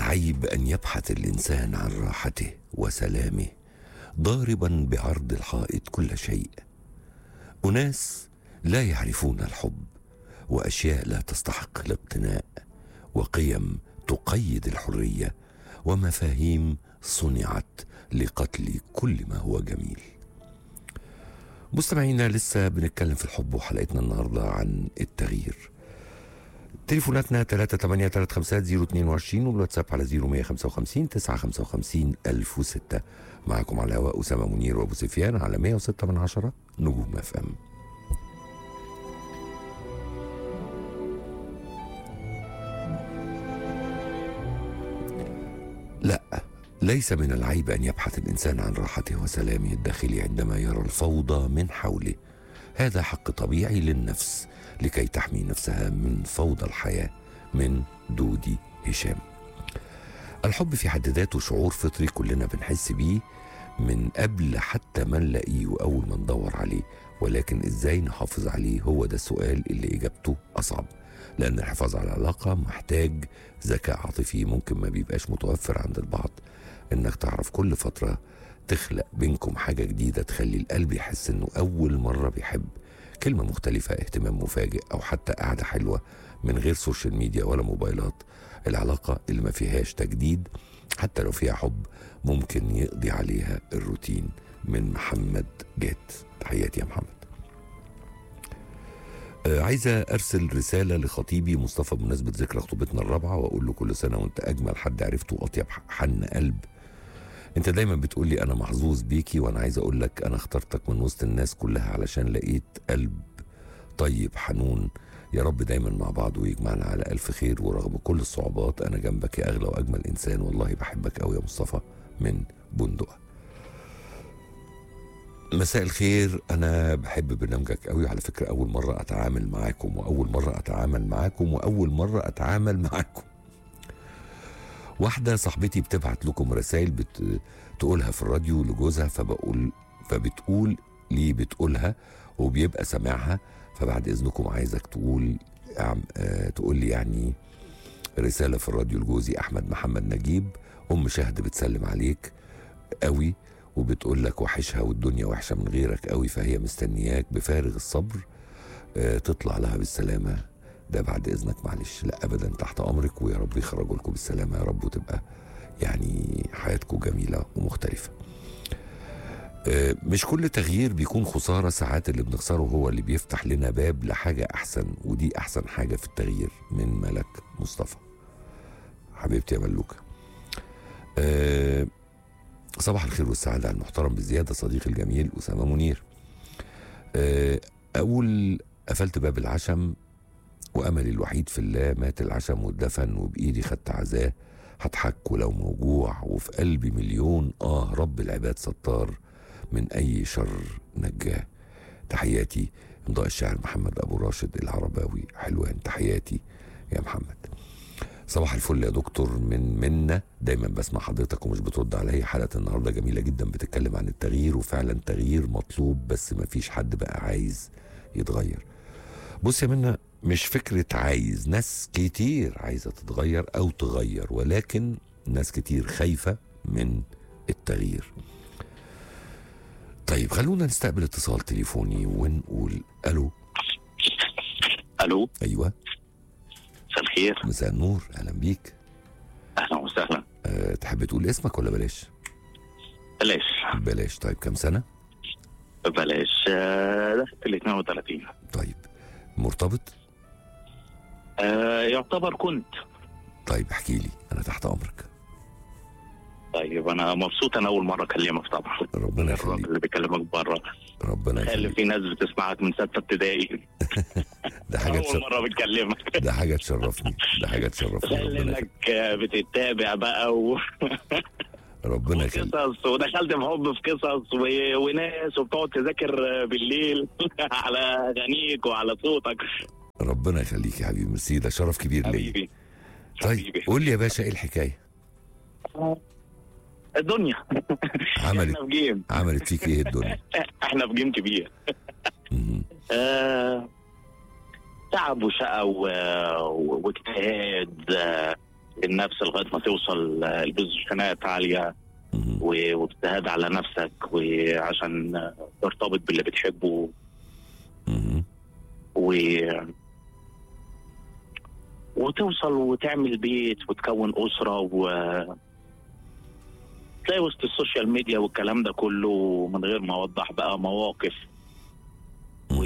العيب ان يبحث الانسان عن راحته وسلامه ضاربا بعرض الحائط كل شيء اناس لا يعرفون الحب واشياء لا تستحق الاقتناء وقيم تقيد الحريه ومفاهيم صنعت لقتل كل ما هو جميل مستمعينا لسه بنتكلم في الحب وحلقتنا النهارده عن التغيير تليفوناتنا 3835022 والواتساب على 0155 955 1006 معكم على الهواء أسامة منير وأبو سفيان على 106 من عشرة نجوم اف ام لا ليس من العيب أن يبحث الإنسان عن راحته وسلامه الداخلي عندما يرى الفوضى من حوله هذا حق طبيعي للنفس لكي تحمي نفسها من فوضى الحياة من دودي هشام الحب في حد ذاته شعور فطري كلنا بنحس بيه من قبل حتى ما نلاقيه وأول ما ندور عليه ولكن إزاي نحافظ عليه هو ده السؤال اللي إجابته أصعب لأن الحفاظ على العلاقة محتاج ذكاء عاطفي ممكن ما بيبقاش متوفر عند البعض إنك تعرف كل فترة تخلق بينكم حاجة جديدة تخلي القلب يحس إنه أول مرة بيحب كلمة مختلفة اهتمام مفاجئ أو حتى قعدة حلوة من غير سوشيال ميديا ولا موبايلات العلاقة اللي ما فيهاش تجديد حتى لو فيها حب ممكن يقضي عليها الروتين من محمد جات تحياتي يا محمد آه عايزة أرسل رسالة لخطيبي مصطفى بمناسبة ذكرى خطوبتنا الرابعة وأقول له كل سنة وأنت أجمل حد عرفته وأطيب حن قلب أنت دايما بتقول لي أنا محظوظ بيكي وأنا عايز أقول لك أنا اخترتك من وسط الناس كلها علشان لقيت قلب طيب حنون يا رب دايما مع بعض ويجمعنا على ألف خير ورغم كل الصعوبات أنا جنبك يا أغلى وأجمل إنسان والله بحبك أوي يا مصطفى من بندقة مساء الخير أنا بحب برنامجك أوي على فكرة أول مرة أتعامل معاكم وأول مرة أتعامل معاكم وأول مرة أتعامل معاكم واحدة صاحبتي بتبعت لكم رسائل بت... تقولها في الراديو لجوزها فبقول فبتقول لي بتقولها وبيبقى سامعها فبعد اذنكم عايزك تقول عم... آه... تقول لي يعني رساله في الراديو لجوزي احمد محمد نجيب ام شهد بتسلم عليك قوي وبتقول لك وحشها والدنيا وحشه من غيرك قوي فهي مستنياك بفارغ الصبر آه... تطلع لها بالسلامه ده بعد اذنك معلش لا ابدا تحت امرك ويا رب يخرجوا لكم بالسلامه يا رب وتبقى يعني حياتكم جميله ومختلفه مش كل تغيير بيكون خسارة ساعات اللي بنخسره هو اللي بيفتح لنا باب لحاجة أحسن ودي أحسن حاجة في التغيير من ملك مصطفى حبيبتي يا ملوكة أه صباح الخير والسعادة على المحترم بزيادة صديقي الجميل أسامة منير أه أقول قفلت باب العشم وأملي الوحيد في الله مات العشم واتدفن وبإيدي خدت عزاه هضحك ولو موجوع وفي قلبي مليون آه رب العباد ستار من أي شر نجاه تحياتي امضاء الشاعر محمد أبو راشد العرباوي حلوان تحياتي يا محمد صباح الفل يا دكتور من منا دايما بسمع حضرتك ومش بترد عليا حلقة النهاردة جميلة جدا بتتكلم عن التغيير وفعلا تغيير مطلوب بس مفيش حد بقى عايز يتغير بص يا منا مش فكرة عايز ناس كتير عايزة تتغير أو تغير ولكن ناس كتير خايفة من التغيير طيب خلونا نستقبل اتصال تليفوني ونقول الو الو ايوه مساء الخير مساء النور اهلا بيك اهلا وسهلا أه تحب تقول اسمك ولا بلاش بلاش بلاش طيب كم سنه بلاش آه، ده في ال 32 طيب مرتبط آه يعتبر كنت طيب احكي لي انا تحت امرك طيب انا مبسوط انا اول مره اكلمك طبعا ربنا الراجل يخليك اللي بيكلمك بره ربنا خلي يخليك في ناس بتسمعك من سته ابتدائي ده حاجه اول تشرف مره بتكلمك ده حاجه تشرفني ده حاجه تشرفني خلي ربنا يخليك انك آه، بتتابع بقى و... ربنا يخليك قصص ودخلت في حب في قصص و... وناس وبتقعد تذاكر بالليل على اغانيك وعلى صوتك ربنا يخليك يا حبيبي ميرسي ده شرف كبير ليا حبيبي طيب حبيبي قول لي يا باشا ايه الحكايه الدنيا عملت احنا في جيم عملت فيك ايه الدنيا احنا في جيم كبير مهم. آه، تعب وشقى و- و- واجتهاد آه، النفس لغايه ما توصل آه، لبوزيشنات عاليه مهم. و- واجتهاد على نفسك وعشان آه، ترتبط باللي بتحبه مهم. و وتوصل وتعمل بيت وتكون أسرة و تلاقي وسط السوشيال ميديا والكلام ده كله من غير ما أوضح بقى مواقف و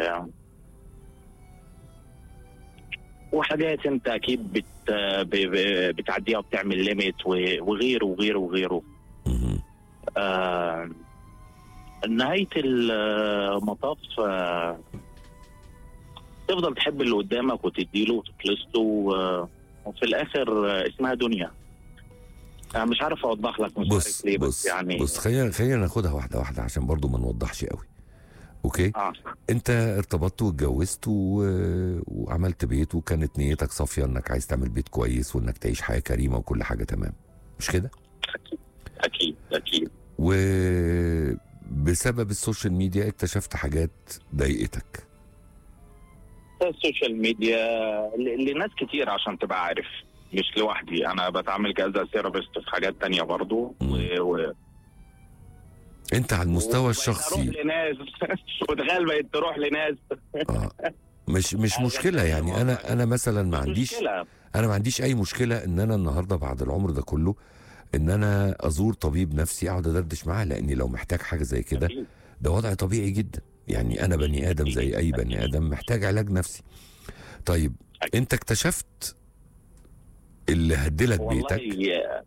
وحاجات انت اكيد بت... ب... ب... بتعديها وبتعمل ليميت و... وغيره وغيره وغيره مهم. آه... نهاية المطاف آه... تفضل تحب اللي قدامك وتديله وتخلص له و... وفي الاخر آه، اسمها دنيا انا مش عارف اوضح لك مش بص عارف ليه بس بص يعني بص خلينا خلينا ناخدها واحده واحده عشان برضو ما نوضحش قوي اوكي اه انت ارتبطت واتجوزت و... وعملت بيت وكانت نيتك صافيه انك عايز تعمل بيت كويس وانك تعيش حياه كريمه وكل حاجه تمام مش كده اكيد اكيد وبسبب السوشيال ميديا اكتشفت حاجات ضايقتك السوشيال ميديا ل- لناس كتير عشان تبقى عارف مش لوحدي انا بتعامل كذا ثيرابيست في حاجات تانية برضو و... و... انت على المستوى وبقيت الشخصي اروح لناس وتخيل بقيت تروح لناس اه مش مش مشكله يعني انا انا مثلا ما عنديش مشكلة. انا ما عنديش اي مشكله ان انا النهارده بعد العمر ده كله ان انا ازور طبيب نفسي اقعد ادردش معاه لاني لو محتاج حاجه زي كده أكيد. ده وضع طبيعي جدا يعني انا بني ادم زي اي بني ادم محتاج علاج نفسي طيب أكيد. انت اكتشفت اللي هدلك بيتك والله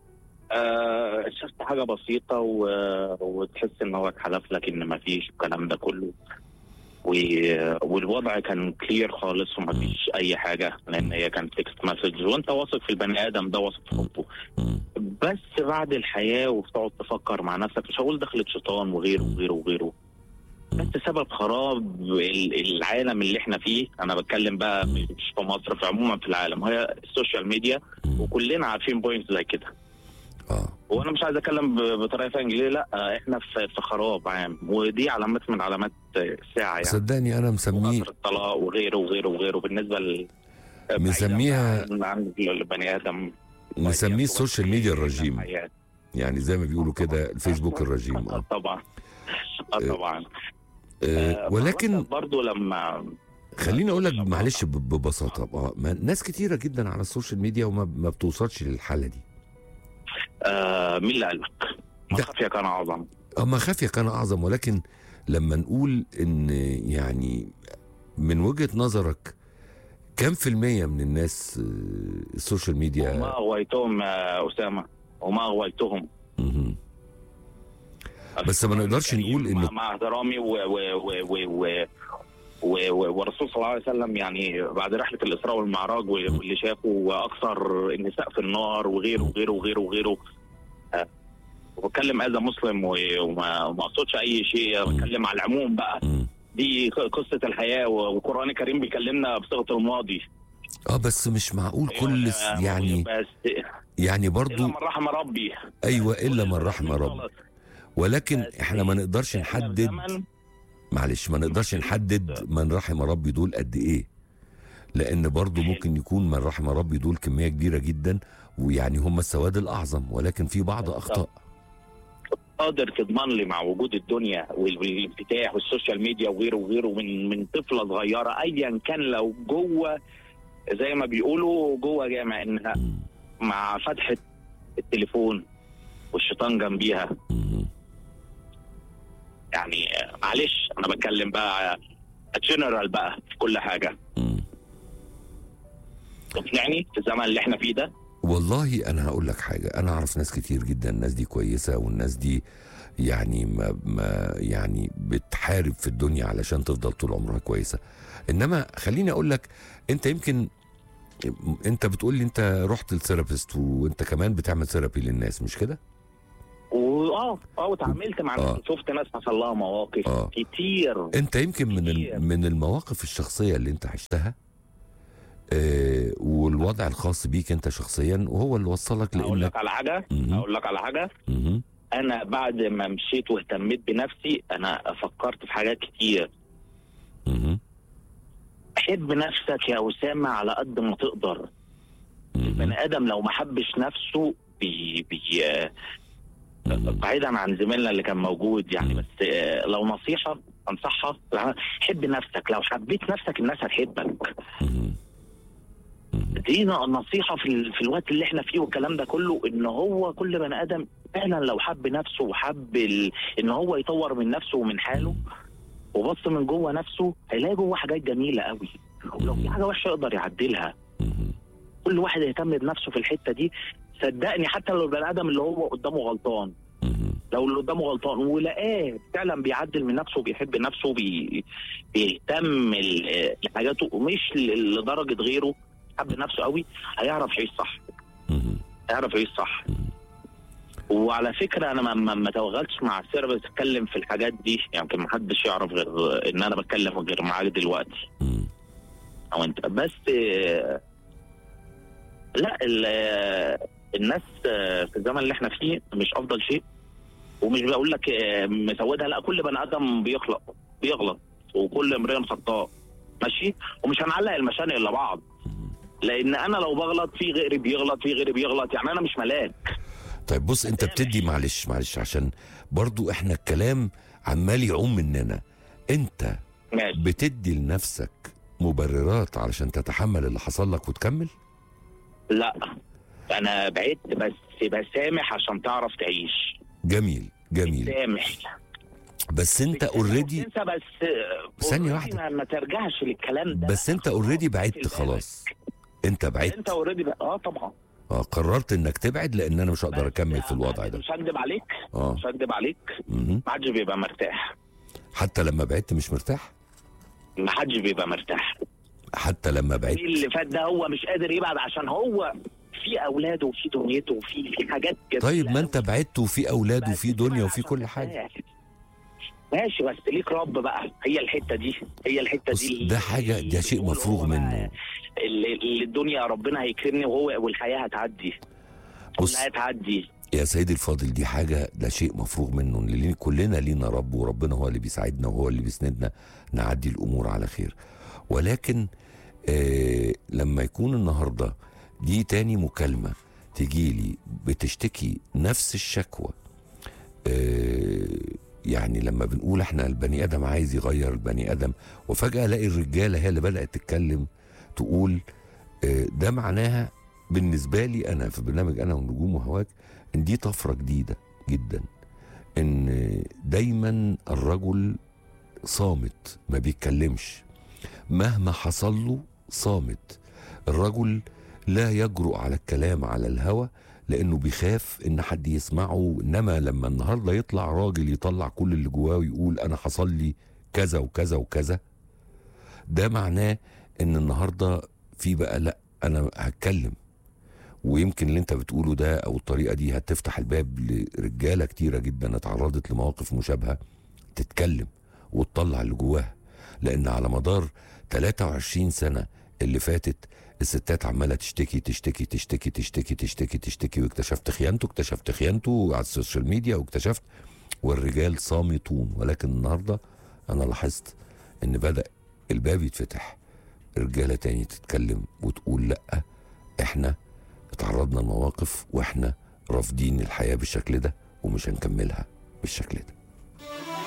آه شفت حاجة بسيطة و... وتحس ان هو اتحلف لك ان مفيش الكلام ده كله و... والوضع كان كلير خالص ومفيش اي حاجة لان هي كانت تكست مسج وانت واثق في البني ادم ده واثق في حبه مم. بس بعد الحياة وبتقعد تفكر مع نفسك مش هقول دخلت شيطان وغيره وغيره وغيره بس سبب خراب ال- العالم اللي احنا فيه انا بتكلم بقى مش في مصر في عموما في العالم هي السوشيال ميديا مم. وكلنا عارفين بوينت زي كده اه وانا مش عايز اتكلم ب- بطريقه فيها انجليزي لا احنا في في خراب عام ودي علامات من علامات الساعه يعني صدقني انا مسميه وقطر الطلاق وغيره وغيره وغيره بالنسبه ل مسميها- بعيداً عن البني ادم نسميه السوشيال ميديا الرجيم الحياة. يعني زي ما بيقولوا كده الفيسبوك الرجيم آه اه طبعا اه طبعا آه، ولكن برضه لما خليني اقول لك معلش ب- ببساطه اه ما ناس كتيره جدا على السوشيال ميديا وما ما بتوصلش للحاله دي آه مين اللي قال لك؟ ما ده- خافية كان اعظم اما خافيه كان اعظم ولكن لما نقول ان يعني من وجهه نظرك كم في المية من الناس آه، السوشيال وما ميديا اغويتهم يا اسامه وما اغويتهم مهم. بس ما نقدرش نقول إن- مع- مع احترامي و و و و و و- و- والرسول صلى الله عليه وسلم يعني بعد رحله الاسراء والمعراج واللي شافه اكثر النساء في النار وغيره وغيره وغيره وغيره آه، وبتكلم از مسلم و- وما وما اقصدش اي شيء بتكلم على العموم بقى مم. دي قصه الحياه والقران الكريم بيكلمنا بصيغه الماضي اه بس مش معقول كل س- يعني بس يعني الا برضو من رحم ربي ايوه الا من رحم رب ولكن احنا ما نقدرش إحنا في نحدد زمن معلش ما نقدرش نحدد من رحم ربي دول قد ايه لان برضو ممكن يكون من رحم ربي دول كميه كبيره جدا ويعني هم السواد الاعظم ولكن في بعض اخطاء قادر تضمن لي مع وجود الدنيا وال- والانفتاح والسوشيال ميديا وغيره وغيره من من طفله صغيره ايا كان لو جوه زي ما بيقولوا جوه جامع انها مم. مع فتحه التليفون والشيطان جنبيها مم. يعني آه، معلش انا بتكلم بقى جنرال بقى في كل حاجه مم. تقنعني في الزمن اللي احنا فيه ده والله انا هقول لك حاجه انا اعرف ناس كتير جدا الناس دي كويسه والناس دي يعني ما, ما يعني بتحارب في الدنيا علشان تفضل طول عمرها كويسه انما خليني اقول لك انت يمكن انت بتقول لي انت رحت لثيرابيست وانت كمان بتعمل ثيرابي للناس مش كده واه اه واتعاملت مع آه. ناس شفت ناس حصل لها مواقف آه. كتير انت يمكن من كتير. ال- من المواقف الشخصيه اللي انت عشتها آه والوضع الخاص بيك انت شخصيا وهو اللي وصلك اقول لانك لك على حاجه مهم. اقول لك على حاجه مهم. انا بعد ما مشيت واهتميت بنفسي انا فكرت في حاجات كتير مهم. حب نفسك يا اسامه على قد ما تقدر مهم. البني ادم لو ما حبش نفسه بي بي مهم. بعيدا عن زميلنا اللي كان موجود يعني مم. بس آه، لو نصيحه انصحها حب نفسك لو حبيت نفسك الناس هتحبك مهم. مهم. دي نصيحه في ال... في الوقت اللي احنا فيه والكلام ده كله ان هو كل بني ادم فعلا لو حب نفسه وحب ال... ان هو يطور من نفسه ومن حاله وبص من جوه نفسه هيلاقي جوه حاجات جميله قوي ولو في حاجه وحشه يقدر يعدلها مهم. كل واحد يهتم بنفسه في الحته دي صدقني حتى لو البني ادم اللي هو قدامه غلطان مهم. لو اللي قدامه غلطان ولقاه فعلا بيعدل من نفسه وبيحب نفسه بي... بيهتم ل- لحاجاته مش ل- لدرجه غيره حب نفسه قوي هيعرف يعيش صح مهم. هيعرف يعيش صح وعلى فكره انا ما, ما, ما توغلتش مع السيره بتتكلم في الحاجات دي يمكن ما حدش يعرف غير ان انا بتكلم غير معاك دلوقتي مهم. او انت بس آه، لا ال- آه، الناس آه، في الزمن اللي احنا فيه مش افضل شيء ومش بقول لك آه، مسودها لا كل بني ادم بيخلق بيغلط وكل امرئ خطاء ماشي ومش هنعلق المشانق الا بعض لان انا لو بغلط في غيري بيغلط في غيري بيغلط يعني انا مش ملاك طيب بص انت بتدي معلش معلش عشان برضو احنا الكلام عمال يعوم مننا انت ماشي بتدي لنفسك مبررات علشان تتحمل اللي حصل لك وتكمل لا انا بعدت بس بسامح عشان تعرف تعيش جميل جميل سامح بس انت اوريدي تنسى بس ثانية already واحدة. ما, ما ترجعش للكلام ده بس انت اوريدي بعدت في خلاص انت انت بعدت اوريدي بقى اه طبعا اه قررت انك تبعد لان انا مش هقدر بس اكمل في الوضع ده مش هكدب عليك اه مش هكدب عليك مهم. ما حدش بيبقى مرتاح حتى لما بعدت مش مرتاح ما حدش بيبقى مرتاح حتى لما في بعدت اللي فات ده هو مش قادر يبعد عشان هو في اولاده وفي دنيته وفي في حاجات كده طيب ما انت بعدت وفي اولاد بس وفي دنيا وفي عشان كل حاجه ترتاح. ماشي بس ليك رب بقى هي الحته دي هي الحته بص دي ده حاجه ده شيء بيقول مفروغ هو بقى منه اللي اللي الدنيا ربنا هيكرمني وهو والحياه هتعدي بص والحياه هتعدي يا سيدي الفاضل دي حاجة ده شيء مفروغ منه لأن كلنا لينا رب وربنا هو اللي بيساعدنا وهو اللي بيسندنا نعدي الأمور على خير ولكن آه لما يكون النهاردة دي تاني مكالمة تجيلي بتشتكي نفس الشكوى آه يعني لما بنقول احنا البني ادم عايز يغير البني ادم وفجأة الاقي الرجالة هي اللي بدأت تتكلم تقول آه ده معناها بالنسبة لي أنا في برنامج أنا ونجوم وهواك إن دي طفرة جديدة جدا إن دايما الرجل صامت ما بيتكلمش مهما حصل له صامت الرجل لا يجرؤ على الكلام على الهوى لأنه بيخاف إن حد يسمعه إنما لما النهاردة يطلع راجل يطلع كل اللي جواه ويقول أنا حصل لي كذا وكذا وكذا ده معناه إن النهاردة في بقى لأ أنا هتكلم ويمكن اللي انت بتقوله ده او الطريقه دي هتفتح الباب لرجاله كتيره جدا اتعرضت لمواقف مشابهه تتكلم وتطلع اللي جواها لان على مدار 23 سنه اللي فاتت الستات عماله تشتكي تشتكي تشتكي تشتكي تشتكي تشتكي واكتشفت خيانته اكتشفت خيانته على السوشيال ميديا واكتشفت والرجال صامتون ولكن النهارده انا لاحظت ان بدا الباب يتفتح رجاله تاني تتكلم وتقول لا احنا اتعرضنا لمواقف واحنا رافضين الحياه بالشكل ده ومش هنكملها بالشكل ده